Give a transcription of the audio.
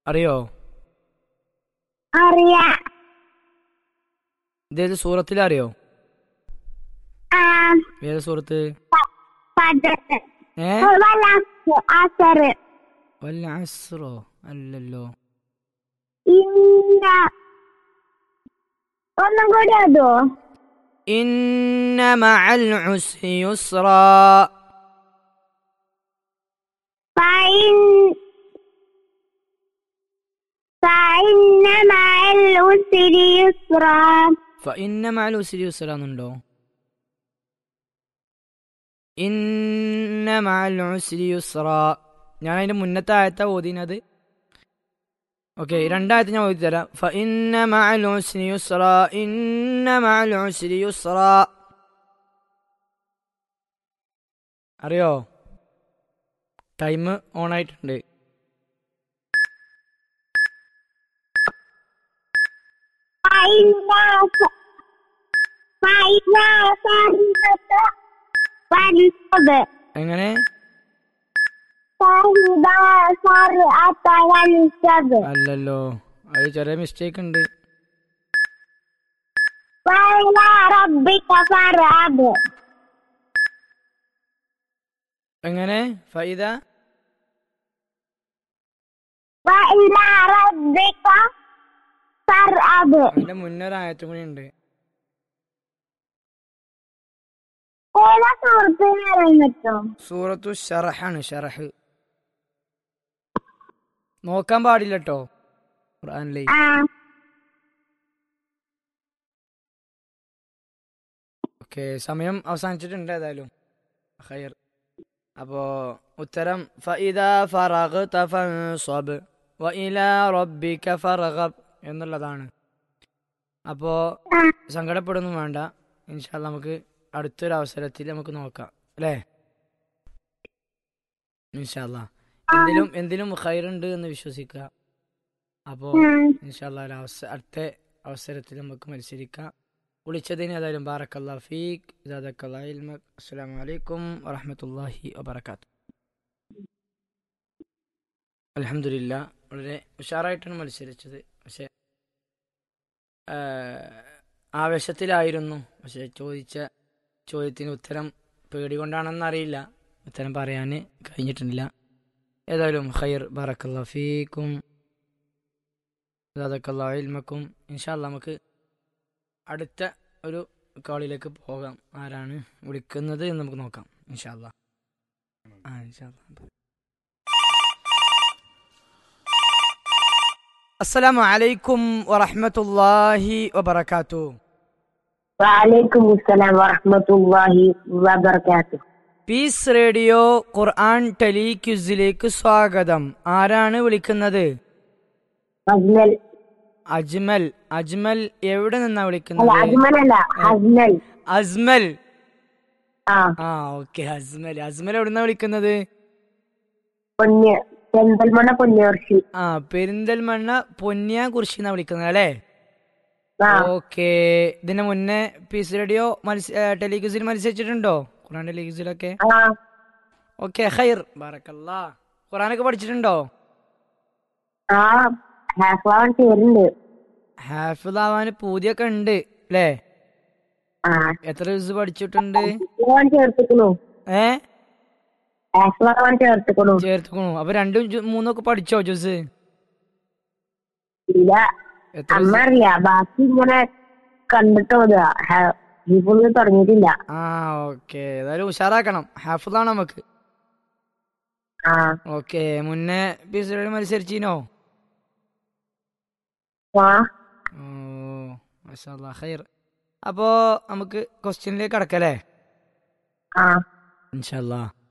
അറിയോ അറിയാം ഇതേത് സൂറത്തിൽ അറിയോ ആ ഏത് സൂറത്ത് പദത്ത് ഏ അസർ വല്ല അസ്രോ അല്ലല്ലോ ഇന്ന ഒന്നും കൂടി അതോ ഇന്ന മഅൽ ഉസ്രി യുസ്റാ فإن فإن مع العسر يسرا ഫഇന്ന മഅൽ ഉസ്രി യുസ്റ എന്നുണ്ടോ ഇന്ന മഅൽ ഉസ്രി യുസ്റ ഞാൻ അതിന്റെ മുന്നത്തെ ആയത്താ ഓതിനത് ഓക്കെ രണ്ടായത്ത് ഞാൻ ഓതി തരാം ഫഇന്ന മഅൽ ഉസ്രി യുസ്റ ഇന്ന മഅൽ ഉസ്രി യുസ്റ അറിയോ ടൈം ഓൺ ആയിട്ടുണ്ട് فإذا فإذا فرغت فانصب എങ്ങനെ فإذا فرغت فانصب അല്ലല്ലോ അത് ചെറിയ മിസ്റ്റേക്ക് ഉണ്ട് وإلى ربك فارغب എങ്ങനെ ഫൈദ وإلى ربك فارغب അതിന്റെ മുന്നൊരായത്തും കൂടി ഉണ്ട് ഏതാ സുഹൃത്ത് പറയാൻ പറ്റുമോ സൂറത്തു ഷറഹാണ് ഷറഹ് നോക്കാൻ പാടില്ല കേട്ടോ ഖുർആനിലെ ആ ഓക്കെ സമയം അവസാനിച്ചിട്ടുണ്ട് ഏതായാലും ഖൈർ അപ്പോ ഉത്തരം ഫഇദ ഫറഗ്ത ഫൻസബ് വഇലാ റബ്ബിക ഫർഗബ് എന്നുള്ളതാണ് അപ്പോ ആ. സങ്കടപ്പെടുന്നു വേണ്ട ഇൻഷാല്ല നമുക്ക് അടുത്തൊരു അവസരത്തിൽ നമുക്ക് നോക്കാം അല്ലേ ഇൻഷാല്ല എന്തിലും എന്തിലും ഖൈറുണ്ട് എന്ന് വിശ്വസിക്കുക അപ്പോ ഉം. ഇൻഷാല്ല ഒരു അവസ- അടുത്ത അവസരത്തിൽ നമുക്ക് മത്സരിക്കാം വിളിച്ചതിന് ഏതായാലും ബാറക്കല്ലാ ഫീഖ് ജാദക്കല്ലാ ഇൽമക് അസ്സലാമു അലൈക്കും വറഹ്മത്തുള്ളാഹി വബറകാത്തു അൽഹംദുലില്ല വളരെ ഉഷാറായിട്ടാണ് മത്സരിച്ചത് പക്ഷെ ആ, ആവേശത്തിലായിരുന്നു പക്ഷെ ചോദിച്ച ചോദ്യത്തിന് ഉത്തരം പേടി കൊണ്ടാണെന്നറിയില്ല ഉത്തരം പറയാൻ കഴിഞ്ഞിട്ടില്ല ഏതായാലും ഖൈർ ബാറക്കല്ലാ ഫീക്കും ജാദക്കല്ലാ ഇൽമക്കും ഇൻഷാല്ല നമുക്ക് അടുത്ത ഒരു കോളിലേക്ക് പോകാം ആരാണ് വിളിക്കുന്നത് എന്ന് നമുക്ക് നോക്കാം ഇൻഷാല്ല ആ ഇൻഷാല്ല അസ്സലാമു അലൈക്കും വറഹ്മത്തുള്ളാഹി വബറകാത്തു وعليكم السلام ورحمة الله وبركاته പീസ് റേഡിയോ ഖുർആൻ ടെലിക്യുസിലേക്ക് സ്വാഗതം ആരാണ് വിളിക്കുന്നത് أجمل അജ്മൽ അജ്മൽ എവിടെ നിന്നാ لا വിളിക്കുന്നത് أجمل لا أجمل അസ്മൽ آه ആ ഓക്കെ അസ്മൽ അസ്മൽ എവിടുന്നാ വിളിക്കുന്നത് പൊന്ന് പെന്തൽമണ്ണ പൊന്നൂർച്ചി ആ പെരിന്തൽമണ്ണ പൊന്നിയാ കുറിച്ചിന്നാ വിളിക്കുന്നത് അല്ലേ ആ ഓക്കെ ഇതിന് മുന്നേ പീസ് റേഡിയോ മത്സ ടെലിക്യൂസിൽ മത്സരിച്ചിട്ടുണ്ടോ ഖുറാൻ ടെലിക്യൂസിലൊക്കെ ആ ഓക്കെ ഹൈർ ബാറക്കല്ലാ ഖുറാനൊക്കെ പഠിച്ചിട്ടുണ്ടോ ആ ഹാഫാവൻ ചേരുന്നുണ്ട് ഹാഫിദ് ആവാൻ പൂതിയൊക്കെ ഉണ്ട് അല്ലേ ആ എത്ര ദിവസം പഠിച്ചിട്ടുണ്ട് ഹാഫാവൻ ചേർത്തിക്കണു ഏ ഹാഫാവൻ ചേർത്തിക്കണു ചേർത്തുക്കണു അപ്പൊ രണ്ടും ജു- മൂന്നും ഒക്കെ പഠിച്ചോ ജോസ് ഇല്ല എത്ര അമ്മ ദിവസം? അറിയാ ബാക്കി ഇങ്ങനെ കണ്ടിട്ട് ഓതുക ഹിഫുള്ള് തുടങ്ങിയിട്ടില്ല ആ ഓക്കെ ഏതായാലും ഉഷാറാക്കണം ഹാഫിദാണ് നമുക്ക് ആ ഓക്കെ മുന്നേ പീസ് റേഡിയോ മത്സരിച്ചിനോ ആ ഓ മാഷാ ഖൈർ അപ്പോ നമുക്ക് ക്വസ്റ്റ്യനിലേക്ക് കടക്കല്ലേ ആ ഇൻഷാല്ലാ